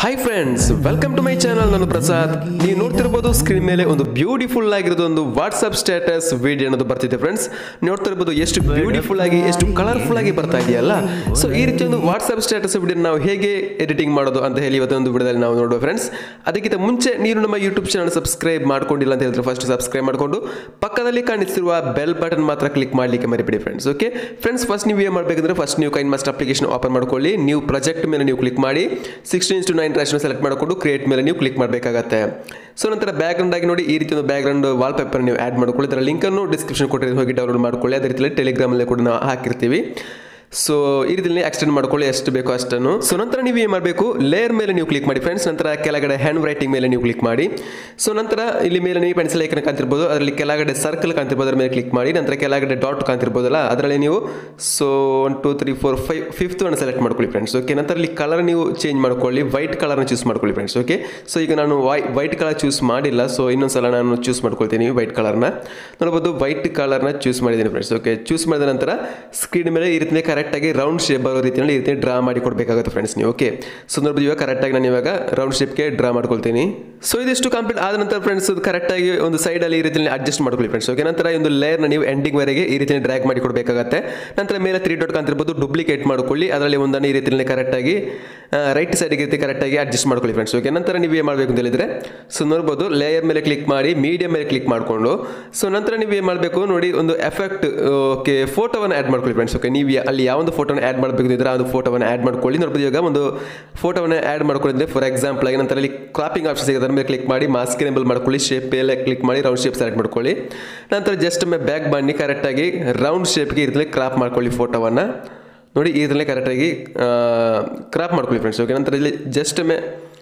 hi friends welcome to my channel ನಾನು ಪ್ರಸಾದ್ ನೀವು ನೋಡ್ತಿರ್ಬೋದು ಸ್ಕ್ರೀನ್ ಮೇಲೆ ಒಂದು ಬ್ಯೂಟಿಫುಲ್ ಆಗಿರೋದು ಒಂದು ವಾಟ್ಸ್ಆಪ್ ಸ್ಟೇಟಸ್ ವಿಡಿಯೋ ಅನ್ನೋದು ಬರ್ತಿದೆ ಫ್ರೆಂಡ್ಸ್ ನೋಡ್ತಿರ್ಬೋದು ಎಷ್ಟು ಬ್ಯೂಟಿಫುಲ್ ಆಗಿ ಎಷ್ಟು ಕಲರ್ಫುಲ್ ಆಗಿ ಬರ್ತಾ ಇದೆಯಲ್ಲ ಸೊ ಈ ರೀತಿ ಒಂದು ವಾಟ್ಸ್ಆಪ್ ಸ್ಟೇಟಸ್ ವಿಡಿಯೋ ನಾವು ಹೇಗೆ ಎಡಿಟಿಂಗ್ ಮಾಡೋದು ಅಂತ ಹೇಳಿ ಇವತ್ತೊಂದು ವಿಡಿಯೋದಲ್ಲಿ ನಾವು ನೋಡುವ ಫ್ರೆಂಡ್ಸ್ ಅದಕ್ಕಿಂತ ಮುಂಚೆ ನೀವು ನಮ್ಮ ಯೂಟ್ಯೂಬ್ ಚಾನಲ್ ಸಬ್ಸ್ಕ್ರೈಬ್ ಮಾಡ್ಕೊಂಡಿಲ್ಲ ಅಂತ ಹೇಳಿದ್ರೆ ಫಸ್ಟ್ ಸಬ್ಸ್ಕ್ರೈಬ್ ಮಾಡಿಕೊಂಡು ಪಕ್ಕದಲ್ಲಿ ಕಾಣಿಸ್ತಿರುವ ಬೆಲ್ ಬಟನ್ ಮಾತ್ರ ಕ್ಲಿಕ್ ಮಾಡಲಿಕ್ಕೆ ಮರಿಬೇಡಿ ಫ್ರೆಂಡ್ಸ್ ಓಕೆ ಫ್ರೆಂಡ್ಸ್ ಫಸ್ಟ್ ನೀವು ಏನು ಮಾಡಬೇಕಂದ್ರೆ ಫಸ್ಟ್ ನೀವು ಕೈನ್ ಮಾಸ್ಟರ್ ಅಪ್ಲಿಕೇಶನ್ ಓಪನ್ ಮಾಡ್ಕೊಳ್ಳಿ ನೀವು ಪ್ರಾಜೆಕ್ಟ್ ಮೇಲೆ ನೀವು ಕ್ಲಿಕ್ ಮಾಡಿ ಸಿಕ್ಸ್ಟೀನ್ ಟು ನೈನ್ ರ್ಯಾಶನ್ ಸೆಲೆಕ್ಟ್ ಮಾಡಿಕೊಂಡು ಕ್ರಿಯೇಟ್ ಮೇಲೆ ನೀವು ಕ್ಲಿಕ್ ಮಾಡಬೇಕಾಗತ್ತೆ ಸೊ ನಂತರ ಬ್ಯಾಕ್ಗ್ರೌಂಡ್ ಆಗಿ ನೋಡಿ ಈ ರೀತಿ ಒಂದು ಬ್ಯಾಕ್ಗ್ರೌಂಡ್ ವಾಲ್ ಪೇಪರ್ ನೀವು ಆ್ಯಡ್ ಮಾಡ್ಕೊಳ್ಳಿ ಇದರ ಲಿಂಕನ್ನು ಡಿಸ್ಕ್ರಿಪ್ಷನ್ ಕೊಟ್ಟಿದ್ದು ಹೋಗಿ ಡೌನ್ಲೋಡ್ ಮಾಡ್ಕೊಳ್ಳಿ ಅದೇ ರೀತಿಯಲ್ಲಿ ಟೆಲಿಗ್ರಾಮಲ್ಲಿ ಕೂಡ ನಾವು ಹಾಕಿರ್ತೀವಿ ಸೊ ಈ ರೀತಿಯಲ್ಲಿ ಎಕ್ಸ್ಟೆಂಡ್ ಮಾಡ್ಕೊಳ್ಳಿ ಎಷ್ಟು ಬೇಕೋ ಅಷ್ಟನ್ನು ಸೊ ನಂತರ ನೀವು ಏನು ಮಾಡಬೇಕು ಲೇಯರ್ ಮೇಲೆ ನೀವು ಕ್ಲಿಕ್ ಮಾಡಿ ಫ್ರೆಂಡ್ಸ್ ನಂತರ ಕೆಳಗಡೆ ಹ್ಯಾಂಡ್ ರೈಟಿಂಗ್ ಮೇಲೆ ನೀವು ಕ್ಲಿಕ್ ಮಾಡಿ ಸೊ ನಂತರ ಇಲ್ಲಿ ಮೇಲೆ ನೀವು ಪೆನ್ಸಿಲ್ ಐಕನ್ ಕಾಣ್ತಿರ್ಬೋದು ಅದರಲ್ಲಿ ಕೆಳಗಡೆ ಸರ್ಕಲ್ ಕಾಣ್ತಿರ್ಬೋದು ಅದರ ಮೇಲೆ ಕ್ಲಿಕ್ ಮಾಡಿ ನಂತರ ಕೆಳಗಡೆ ಡಾಟ್ ಕಾಣ್ತಿರ್ಬೋದಲ್ಲ ಅದರಲ್ಲಿ ನೀವು so one two three four five fifth ಅನ್ನು ಸೆಲೆಕ್ಟ್ ಮಾಡ್ಕೊಳ್ಳಿ ಫ್ರೆಂಡ್ಸ್ ಓಕೆ ನಂತರ ಇಲ್ಲಿ ಕಲರ್ ನೀವು ಚೇಂಜ್ ಮಾಡ್ಕೊಳ್ಳಿ ವೈಟ್ ಕಲರ್ನ ಚೂಸ್ ಮಾಡ್ಕೊಳ್ಳಿ ಫ್ರೆಂಡ್ಸ್ ಓಕೆ ಸೊ ಈಗ ನಾನು ವೈ ವೈಟ್ ಕಲರ್ ಚೂಸ್ ಮಾಡಿಲ್ಲ ಸೊ ಇನ್ನೊಂದ್ಸಲ ನಾನು ಚೂಸ್ ಮಾಡ್ಕೊಳ್ತೀನಿ ವೈಟ್ ಕಲರ್ನ ನೋಡ್ಬೋದು ವೈಟ್ ಕಲರ್ನ ಚೂಸ್ ಮಾಡಿದ್ದೀನಿ ಫ್ರೆಂಡ್ಸ್ ಓಕೆ ಚೂಸ್ ಮಾಡಿದ ನಂತರ ಸ್ಕ್ರೀನ್ ಮೇಲೆ ಈ ರೀತಿ ಕರೆಕ್ಟಾಗಿ ರೌಂಡ್ ಶೇಪ್ ಬರೋ ರೀತಿಯಲ್ಲಿ ಈ ರೀತಿ ಡ್ರಾ ಮಾಡಿ ಕೊಡಬೇಕಾಗುತ್ತೆ ಫ್ರೆಂಡ್ಸ್ ನೀವು ಓಕೆ ಸೊ ನೋಡ್ಬೋದು ಇವಾಗ ಕರೆಕ್ಟಾಗಿ ನಾನು ಇವಾಗ ರೌಂಡ್ ಶೇಪ್ಗೆ ಡ್ರಾ ಮಾಡ್ಕೊಳ್ತೀನಿ ಸೊ ಇದಿಷ್ಟು ಕಂಪ್ಲೀಟ್ ಆದ ನಂತರ ಫ್ರೆಂಡ್ಸ್ ಕರೆಕ್ಟಾಗಿ ಒಂದು ಸೈಡಲ್ಲಿ ಈ ರೀತಿಯಲ್ಲಿ ಅಡ್ಜಸ್ಟ್ ಮಾಡ್ಕೊಳ್ಳಿ ಫ್ರೆಂಡ್ಸ್ ಓಕೆ ನಂತರ ಈ ಒಂದು ಲೇಯರ್ನ ನೀವು ಎಂಡಿಂಗ್ ವರೆಗೆ ಈ ರೀತಿಯಲ್ಲಿ ಡ್ರ್ಯಾಗ್ ಮಾಡಿ ಕೊಡಬೇಕಾಗತ್ತೆ ನಂತರ ಮೇಲೆ ತ್ರೀ ಡಾಟ್ ಕಾಣ್ತಿರ್ಬೋದು ಡುಪ್ಲಿಕೇಟ್ ಮಾಡ್ಕೊಳ್ಳಿ ಅದರಲ್ಲಿ ಒಂದನ್ನು ಈ ರೀತಿಯಲ್ಲಿ ಕರೆಕ್ಟಾಗಿ ರೈಟ್ ಸೈಡ್ಗೆ ರೀತಿ ಕರೆಕ್ಟಾಗಿ ಅಡ್ಜಸ್ಟ್ ಮಾಡ್ಕೊಳ್ಳಿ ಫ್ರೆಂಡ್ಸ್ ಓಕೆ ನಂತರ ನೀವು ಏನು ಮಾಡಬೇಕು ಅಂತ ಹೇಳಿದ್ರೆ ಸೊ ನೋಡ್ಬೋದು ಲೇಯರ್ ಮೇಲೆ ಕ್ಲಿಕ್ ಮಾಡಿ ಮೀಡಿಯಂ ಮೇಲೆ ಕ್ಲಿಕ್ ಮಾಡಿಕೊಂಡು ಸೊ ನಂತರ ನೀವು ಏನು ಮಾಡಬೇಕು ನೋಡಿ ಒಂದು ಎಫೆಕ್ಟ್ ಓಕೆ ಫೋಟೋವನ್ನು ಆ್ಯಡ್ ಮಾಡ್ಕೊಳ್ಳಿ ಫ್ರೆಂಡ್ಸ್ ಓಕೆ ನೀವು ಅಲ್ಲಿ ಯಾವ ಒಂದು ಫೋಟೋನ ಆ್ಯಡ್ ಮಾಡಬೇಕು ಇದ್ರೆ ಆ ಒಂದು ಫೋಟೋವನ್ನು ಆ್ಯಡ್ ಮಾಡ್ಕೊಳ್ಳಿ ನೋಡ್ಬೋದು ಇವಾಗ ಒಂದು ಫೋಟೋವನ್ನು ಆ್ಯಡ್ ಮಾಡ್ಕೊಂಡಿದ್ರೆ ಫಾರ್ ಎಕ್ಸಾಂಪಲ್ ಆಗಿ ನಂತರ ಅಲ್ಲಿ ಕ್ರಾಪಿಂಗ್ ಆಪ್ಷನ್ ಸಿಗುತ್ತೆ ಅದರ ಮೇಲೆ ಕ್ಲಿಕ್ ಮಾಡಿ ಮಾಸ್ಕ್ ಎನೇಬಲ್ ಮಾಡ್ಕೊಳ್ಳಿ ಶೇಪ್ ಮೇಲೆ ಕ್ಲಿಕ್ ಮಾಡಿ ರೌಂಡ್ ಶೇಪ್ ಸೆಲೆಕ್ಟ್ ಮಾಡ್ಕೊಳ್ಳಿ ನಂತರ ಜಸ್ಟ್ ಒಮ್ಮೆ ಬ್ಯಾಕ್ ಬನ್ನಿ ಕರೆಕ್ಟಾಗಿ ರೌಂಡ್ ಶೇಪ್ಗೆ ಇರ್ತದೆ ಕ್ರಾಪ್ ಮಾಡ್ಕೊಳ್ಳಿ ಫೋಟೋವನ್ನು ನೋಡಿ ಈ ರೀತಿಯಲ್ಲೇ ಕರೆಕ್ಟಾಗಿ ಕ್ರಾಪ್ ಮಾಡ್ಕೊಳ್ಳಿ ಫ್ರೆಂಡ್ಸ್ ಓಕೆ ನಂತರ ಇಲ್ಲಿ ಜಸ್ಟ್ ಒಮ್ಮೆ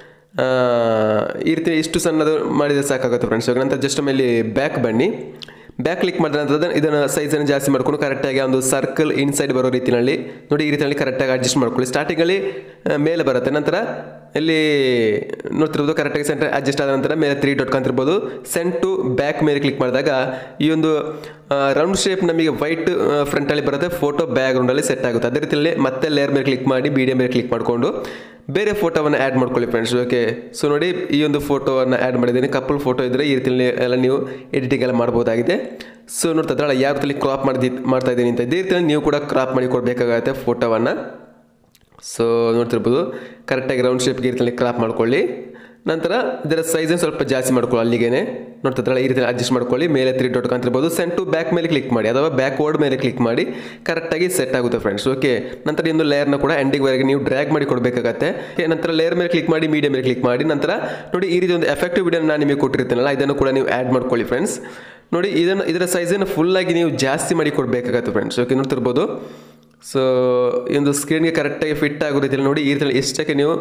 ಈ ರೀತಿ ಇಷ್ಟು ಸಣ್ಣದು ಮಾಡಿದರೆ ಸಾಕಾಗುತ್ತೆ ಫ್ರೆಂಡ್ಸ್ ಓಕೆ ನಂತರ ಜಸ್ಟ್ ಒಮ್ಮೆ ಇಲ್ಲಿ ಬ್ಯಾಕ್ ಬನ್ನಿ ಬ್ಯಾಕ್ ಕ್ಲಿಕ್ ಮಾಡಿದ ನಂತರ ಇದನ್ನು ಸೈಜನ್ನು ಜಾಸ್ತಿ ಮಾಡ್ಕೊಂಡು ಕರೆಕ್ಟಾಗಿ ಒಂದು ಸರ್ಕಲ್ ಇನ್ಸೈಡ್ ಬರೋ ರೀತಿಯಲ್ಲಿ ನೋಡಿ ಈ ರೀತಿಯಲ್ಲಿ ಕರೆಕ್ಟಾಗಿ ಅಡ್ಜಸ್ಟ್ ಮಾಡ್ಕೊಳ್ಳಿ ಸ್ಟಾರ್ಟಿಂಗಲ್ಲಿ ಮೇಲೆ ಬರುತ್ತೆ ನಂತರ ಇಲ್ಲಿ ನೋಡ್ತಿರ್ಬೋದು ಕರೆಕ್ಟಾಗಿ ಸೆಂಟರ್ ಅಡ್ಜಸ್ಟ್ ಆದ ನಂತರ ಮೇಲೆ ತ್ರೀ ಡಾಟ್ ಕಾಣ್ತಿರ್ಬೋದು ಸೆಂಟ್ ಟು ಬ್ಯಾಕ್ ಮೇಲೆ ಕ್ಲಿಕ್ ಮಾಡಿದಾಗ ಈ ಒಂದು ರೌಂಡ್ ಶೇಪ್ ನಮಗೆ ವೈಟ್ ಫ್ರಂಟಲ್ಲಿ ಬರುತ್ತೆ ಫೋಟೋ ಬ್ಯಾಕ್ಗ್ರೌಂಡಲ್ಲಿ ಸೆಟ್ ಆಗುತ್ತೆ ಅದೇ ರೀತಿಯಲ್ಲಿ ಮತ್ತೆ ಲೇಯರ್ ಮೇಲೆ ಕ್ಲಿಕ್ ಮಾಡಿ ಮೀಡಿಯಂ ಮೇಲೆ ಕ್ಲಿಕ್ ಮಾಡಿಕೊಂಡು ಬೇರೆ ಫೋಟೋವನ್ನು ಆ್ಯಡ್ ಮಾಡ್ಕೊಳ್ಳಿ ಫ್ರೆಂಡ್ಸ್ ಓಕೆ ಸೊ ನೋಡಿ ಈ ಒಂದು ಫೋಟೋವನ್ನು ಆ್ಯಡ್ ಮಾಡಿದ್ದೀನಿ ಕಪಲ್ ಫೋಟೋ ಇದ್ದರೆ ಈ ರೀತಿಯಲ್ಲಿ ಎಲ್ಲ ನೀವು ಎಡಿಟಿಂಗ್ ಎಲ್ಲ ಮಾಡ್ಬೋದಾಗಿದೆ ಸೊ ನೋಡ್ತಾ ಇದ್ರಲ್ಲ ಯಾವ ರೀತಿಯಲ್ಲಿ ಕ್ರಾಪ್ ಮಾಡಿ ಮಾಡ್ತಾ ಇದ್ದೀನಿ ಅಂತ ಇದೇ ರೀತಿಯಲ್ಲಿ ನೀವು ಕೂಡ ಕ್ರಾಪ್ ಮಾಡಿ ಕೊಡಬೇಕಾಗತ್ತೆ ಫೋಟೋವನ್ನು ಸೊ ನೋಡ್ತಿರ್ಬೋದು ಕರೆಕ್ಟಾಗಿ ರೌಂಡ್ ಶೇಪ್ಗೆ ಈ ರೀತಿಯಲ್ಲಿ ಕ್ರಾಪ್ ಮಾಡ್ಕೊಳ್ಳಿ ನಂತರ ಇದರ ಸೈಜನ್ನು ಸ್ವಲ್ಪ ಜಾಸ್ತಿ ಮಾಡ್ಕೊಳ್ಳಿ ಅಲ್ಲಿಗೆ ನೋಡ್ತಿದ್ರಲ್ಲ ಈ ರೀತಿ ಅಡ್ಜಸ್ಟ್ ಮಾಡ್ಕೊಳ್ಳಿ ಮೇಲೆ ತ್ರೀ ಡಾಟ್ ಕಾಣ್ತಿರ್ಬೋದು ಸೆಂಟ್ ಟು ಬ್ಯಾಕ್ ಮೇಲೆ ಕ್ಲಿಕ್ ಮಾಡಿ ಅಥವಾ ಬ್ಯಾಕ್ ವರ್ಡ್ ಮೇಲೆ ಕ್ಲಿಕ್ ಮಾಡಿ ಕರೆಕ್ಟಾಗಿ ಸೆಟ್ ಆಗುತ್ತೆ ಫ್ರೆಂಡ್ಸ್ ಓಕೆ ನಂತರ ಒಂದು ಲೇಯರ್ನ ಕೂಡ ಎಂಡಿಂಗ್ವರೆಗೆ ನೀವು ಡ್ರ್ಯಾಗ್ ಮಾಡಿ ಕೊಡಬೇಕಾಗತ್ತೆ ನಂತರ ಲೇಯರ್ ಮೇಲೆ ಕ್ಲಿಕ್ ಮಾಡಿ ಮೀಡಿಯಂ ಮೇಲೆ ಕ್ಲಿಕ್ ಮಾಡಿ ನಂತರ ನೋಡಿ ಈ ರೀತಿ ಒಂದು ಎಫೆಕ್ಟಿವ್ ವಿಡಿಯೋ ನಾನು ನಿಮಗೆ ಕೊಟ್ಟಿರ್ತೀನಲ್ಲ ಇದನ್ನು ಕೂಡ ನೀವು ಆ್ಯಡ್ ಮಾಡ್ಕೊಳ್ಳಿ ಫ್ರೆಂಡ್ಸ್ ನೋಡಿ ಇದನ್ನು ಇದರ ಸೈಜನ್ನು ಫುಲ್ಲಾಗಿ ನೀವು ಜಾಸ್ತಿ ಮಾಡಿ ಕೊಡಬೇಕಾಗತ್ತೆ ಫ್ರೆಂಡ್ಸ್ ಓಕೆ ನೋಡ್ತಿರ್ಬೋದು ಸೊ ಈ ಒಂದು ಸ್ಕ್ರೀನ್ಗೆ ಕರೆಕ್ಟಾಗಿ ಫಿಟ್ ಆಗೋ ರೀತಿಯಲ್ಲಿ ನೋಡಿ ಈ ರೀತಿಯಲ್ಲಿ ಎಷ್ಟಕ್ಕೆ ನೀವು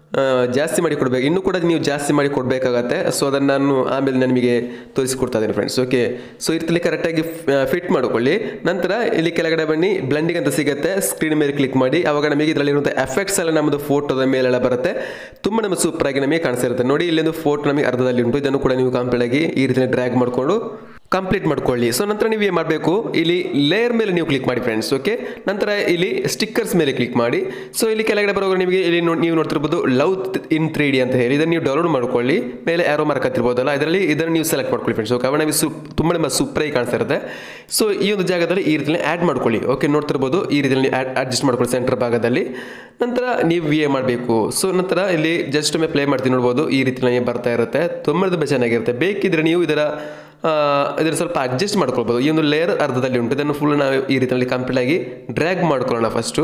ಜಾಸ್ತಿ ಮಾಡಿ ಕೊಡಬೇಕು ಇನ್ನೂ ಕೂಡ ನೀವು ಜಾಸ್ತಿ ಮಾಡಿ ಕೊಡಬೇಕಾಗತ್ತೆ ಸೊ ಅದನ್ನು ನಾನು ಆಮೇಲೆ ನಾನು ನಿಮಗೆ ತೋರಿಸಿಕೊಡ್ತಾ ಇದ್ದೀನಿ ಫ್ರೆಂಡ್ಸ್ ಓಕೆ ಸೊ ಈ ರೀತಿಯಲ್ಲಿ ಕರೆಕ್ಟಾಗಿ ಫಿಟ್ ಮಾಡ್ಕೊಳ್ಳಿ ನಂತರ ಇಲ್ಲಿ ಕೆಳಗಡೆ ಬನ್ನಿ ಬ್ಲೆಂಡಿಂಗ್ ಅಂತ ಸಿಗುತ್ತೆ ಸ್ಕ್ರೀನ್ ಮೇಲೆ ಕ್ಲಿಕ್ ಮಾಡಿ ಅವಾಗ ನಮಗೆ ಇದರಲ್ಲಿರುವಂಥ ಎಫೆಕ್ಟ್ಸ್ ಎಲ್ಲ ನಮ್ಮದು ಫೋಟೋದ ಮೇಲೆಲ್ಲ ಬರುತ್ತೆ ತುಂಬ ನಮಗೆ ಸೂಪರಾಗಿ ನಮಗೆ ಕಾಣಿಸಿರುತ್ತೆ ನೋಡಿ ಇಲ್ಲೊಂದು ಫೋಟೋ ನಮಗೆ ಅರ್ಧದಲ್ಲಿ ಉಂಟು ಇದನ್ನು ಕೂಡ ನೀವು ಕಂಪ್ಲೀಟ್ ಆಗಿ ಈ ರೀತಿಯಲ್ಲಿ ಡ್ರ್ಯಾಗ್ ಮಾಡಿಕೊಂಡು ಕಂಪ್ಲೀಟ್ ಮಾಡ್ಕೊಳ್ಳಿ ಸೊ ನಂತರ ನೀವು ಏನು ಮಾಡಬೇಕು ಇಲ್ಲಿ ಲೇಯರ್ ಮೇಲೆ ನೀವು ಕ್ಲಿಕ್ ಮಾಡಿ ಫ್ರೆಂಡ್ಸ್ ಓಕೆ ನಂತರ ಇಲ್ಲಿ ಸ್ಟಿಕ್ಕರ್ಸ್ ಮೇಲೆ ಕ್ಲಿಕ್ ಮಾಡಿ ಸೊ ಇಲ್ಲಿ ಕೆಳಗಡೆ ಬರೋವಾಗ ನಿಮಗೆ ಇಲ್ಲಿ ನೀವು ನೋಡ್ತಿರ್ಬೋದು ಲವ್ ಇನ್ ತ್ರೀ ಡಿ ಅಂತ ಹೇಳಿ ಇದನ್ನು ನೀವು ಡೌನ್ಲೋಡ್ ಮಾಡ್ಕೊಳ್ಳಿ ಮೇಲೆ ಆರೋ ಮಾರ್ಕ್ ಹತ್ತಿರ್ಬೋದಲ್ಲ ಇದರಲ್ಲಿ ಇದನ್ನು ನೀವು ಸೆಲೆಕ್ಟ್ ಮಾಡ್ಕೊಳ್ಳಿ ಫ್ರೆಂಡ್ಸ್ ಓಕೆ ಅವಾಗ ನಮಗೆ ಸು ತುಂಬ ನಿಮ್ಮ ಸೂಪರಾಗಿ ಕಾಣಿಸ್ತಾ ಇರುತ್ತೆ ಸೊ ಈ ಒಂದು ಜಾಗದಲ್ಲಿ ಈ ರೀತಿಯಲ್ಲಿ ಆ್ಯಡ್ ಮಾಡ್ಕೊಳ್ಳಿ ಓಕೆ ನೋಡ್ತಿರ್ಬೋದು ಈ ರೀತಿಯಲ್ಲಿ ಅಡ್ಜಸ್ಟ್ ಮಾಡ್ಕೊಳ್ಳಿ ಸೆಂಟರ್ ಭಾಗದಲ್ಲಿ ನಂತರ ನೀವು ವಿ ಎ ಮಾಡಬೇಕು ಸೊ ನಂತರ ಇಲ್ಲಿ ಜಸ್ಟ್ ಒಮ್ಮೆ ಪ್ಲೇ ಮಾಡ್ತೀನಿ ನೋಡ್ಬೋದು ಈ ರೀತಿಯಲ್ಲಿ ಬರ್ತಾ ಇರುತ್ತೆ ತುಂಬ ತುಂಬ ಚೆನ್ನಾಗಿರುತ್ತೆ ಬೇಕಿದ್ರೆ ನೀವು ಇದರ ಇದನ್ನು ಸ್ವಲ್ಪ ಅಡ್ಜಸ್ಟ್ ಮಾಡ್ಕೊಳ್ಬೋದು ಈ ಒಂದು ಲೇಯರ್ ಅರ್ಧದಲ್ಲಿ ಉಂಟು ಇದನ್ನು ಫುಲ್ ನಾವು ಈ ರೀತಿಯಲ್ಲಿ ಕಂಪ್ಲೀಟಾಗಿ ಡ್ರ್ಯಾಗ್ ಮಾಡ್ಕೊಳ್ಳೋಣ ಫಸ್ಟು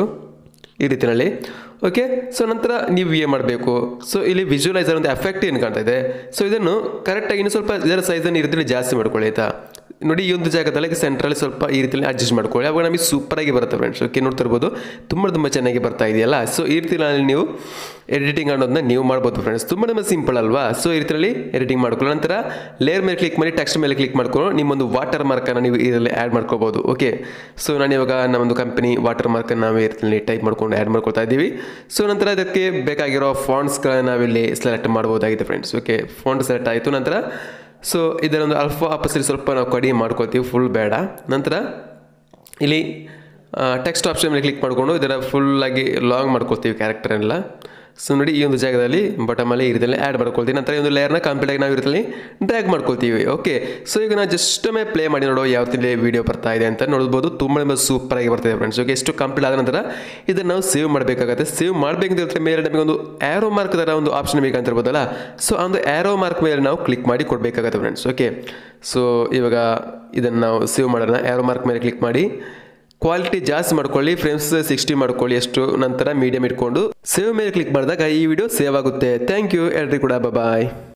ಈ ರೀತಿಯಲ್ಲಿ ಓಕೆ ಸೊ ನಂತರ ನೀವು ಏನು ಮಾಡಬೇಕು ಸೊ ಇಲ್ಲಿ ವಿಜುವಲೈಸರ್ ಒಂದು ಎಫೆಕ್ಟ್ ಏನು ಕಾಣ್ತಾ ಇದೆ ಸೊ ಇದನ್ನು ಕರೆಕ್ಟಾಗಿ ಇನ್ನು ಸ್ವಲ್ಪ ಇದರ ಸೈಜನ್ನು ಈ ರೀತಿಯಲ್ಲಿ ಜಾಸ್ತಿ ಮಾಡ್ಕೊಳ್ಳಿ ಆಯಿತಾ ನೋಡಿ ಈ ಒಂದು ಜಾಗದಲ್ಲಿ ಸೆಂಟ್ರಲ್ಲಿ ಸ್ವಲ್ಪ ಈ ರೀತಿಯಲ್ಲಿ ಅಡ್ಜಸ್ಟ್ ಮಾಡ್ಕೊಳ್ಳಿ ಅವಾಗ ನಮಗೆ ಸೂಪರಾಗಿ ಬರುತ್ತೆ ಫ್ರೆಂಡ್ಸ್ ಓಕೆ ನೋಡ್ತಿರ್ಬೋದು ತುಂಬ ತುಂಬ ಚೆನ್ನಾಗಿ ಬರ್ತಾ ಇದೆಯಲ್ಲ ಸೊ ಈ ರೀತಿಯಲ್ಲಿ ನೀವು ಎಡಿಟಿಂಗ್ ಅನ್ನೋದನ್ನ ನೀವು ಮಾಡ್ಬೋದು ಫ್ರೆಂಡ್ಸ್ ತುಂಬ ತುಂಬ ಸಿಂಪಲ್ ಅಲ್ವಾ ಸೊ ಈ ರೀತಿಯಲ್ಲಿ ಎಡಿಟಿಂಗ್ ಮಾಡ್ಕೊಳ್ಳೋ ನಂತರ ಲೇಯರ್ ಮೇಲೆ ಕ್ಲಿಕ್ ಮಾಡಿ ಟೆಕ್ಸ್ಟ್ ಮೇಲೆ ಕ್ಲಿಕ್ ಮಾಡ್ಕೊಂಡು ನಿಮ್ಮೊಂದು ವಾಟರ್ ಮಾರ್ಕನ್ನು ನೀವು ಇದರಲ್ಲಿ ಆ್ಯಡ್ ಮಾಡ್ಕೋಬೋದು ಓಕೆ ಸೊ ನಾನು ಇವಾಗ ನಮ್ಮೊಂದು ಕಂಪನಿ ವಾಟರ್ ಮಾರ್ಕನ್ನು ನಾವು ಈ ರೀತಿಯಲ್ಲಿ ಟೈಪ್ ಮಾಡ್ಕೊಂಡು ಆ್ಯಡ್ ಮಾಡ್ಕೊಳ್ತಾ ಇದ್ದೀವಿ ಸೊ ನಂತರ ಅದಕ್ಕೆ ಬೇಕಾಗಿರೋ ಫಾಂಟ್ಸ್ಗಳನ್ನ ನಾವಿಲ್ಲಿ ಸೆಲೆಕ್ಟ್ ಮಾಡ್ಬೋದಾಗಿದೆ ಫ್ರೆಂಡ್ಸ್ ಓಕೆ ಫಾಂಟ್ ಸೆಲೆಕ್ಟ್ ಆಯಿತು ನಂತರ ಸೊ ಇದರೊಂದು ಅಲ್ಫಾ ಅಪಸರಿ ಸ್ವಲ್ಪ ನಾವು ಕಡಿಮೆ ಮಾಡ್ಕೊಳ್ತೀವಿ ಫುಲ್ ಬೇಡ ನಂತರ ಇಲ್ಲಿ ಟೆಕ್ಸ್ಟ್ ಆಪ್ಷನ್ ಮೇಲೆ ಕ್ಲಿಕ್ ಮಾಡಿಕೊಂಡು ಇದರ ಫುಲ್ಲಾಗಿ ಲಾಂಗ್ ಮಾಡ್ಕೊಳ್ತೀವಿ ಕ್ಯಾರೆಕ್ಟರ್ ಎಲ್ಲ ಸೊ ನೋಡಿ ಈ ಒಂದು ಜಾಗದಲ್ಲಿ ಬಟಮಲ್ಲಿ ಈ ರೀತಿಯಲ್ಲಿ ಆ್ಯಡ್ ಮಾಡ್ಕೊಳ್ತೀವಿ ನಂತರ ಈ ಒಂದು ಲೇಯರ್ನ ಕಂಪ್ಲೀಟಾಗಿ ನಾವು ಈ ರೀತಿಯಲ್ಲಿ ಡ್ರ್ಯಾಗ್ ಮಾಡ್ಕೊಳ್ತೀವಿ ಓಕೆ ಸೊ ಈಗ ನಾನು ಜಸ್ಟ್ ಒಮ್ಮೆ ಪ್ಲೇ ಮಾಡಿ ನೋಡೋ ಯಾವ ರೀತಿ ವಿಡಿಯೋ ಬರ್ತಾ ಇದೆ ಅಂತ ನೋಡ್ಬೋದು ತುಂಬ ಸೂಪರ್ ಆಗಿ ಬರ್ತಿದೆ ಫ್ರೆಂಡ್ಸ್ ಓಕೆ ಎಷ್ಟು ಕಂಪ್ಲೀಟ್ ಆದ ನಂತರ ಇದನ್ನು ನಾವು ಸೇವ್ ಮಾಡಬೇಕಾಗುತ್ತೆ ಸೇವ್ ಮಾಡಬೇಕಂತ ಮೇಲೆ ನಮಗೆ ಒಂದು ಆ್ಯರೋ ಮಾರ್ಕ್ ಥರ ಒಂದು ಆಪ್ಷನ್ ಬೇಕಂತಿರ್ಬೋದಲ್ಲ ಸೊ ಆ ಒಂದು ಆ್ಯರೋ ಮಾರ್ಕ್ ಮೇಲೆ ನಾವು ಕ್ಲಿಕ್ ಮಾಡಿ ಕೊಡಬೇಕಾಗುತ್ತೆ ಫ್ರೆಂಡ್ಸ್ ಓಕೆ ಸೊ ಇವಾಗ ಇದನ್ನು ನಾವು ಸೇವ್ ಮಾಡೋಣ ಆ್ಯರೋ ಮಾರ್ಕ್ ಮೇಲೆ ಕ್ಲಿಕ್ ಮಾಡಿ ಕ್ವಾಲಿಟಿ ಜಾಸ್ತಿ ಮಾಡ್ಕೊಳ್ಳಿ ಫ್ರೇಮ್ಸ್ ಸಿಕ್ಸ್ಟಿ ಮಾಡ್ಕೊಳ್ಳಿ ಎಷ್ಟು ನಂತರ ಮೀಡಿಯಂ ಇಟ್ಕೊಂಡು ಸೇವ್ ಮೇಲೆ ಕ್ಲಿಕ್ ಮಾಡಿದಾಗ ಈ ವಿಡಿಯೋ ಸೇವ್ ಆಗುತ್ತೆ ಥ್ಯಾಂಕ್ ಯು ಎಲ್ರಿ ಕೂಡ ಬಾಯ್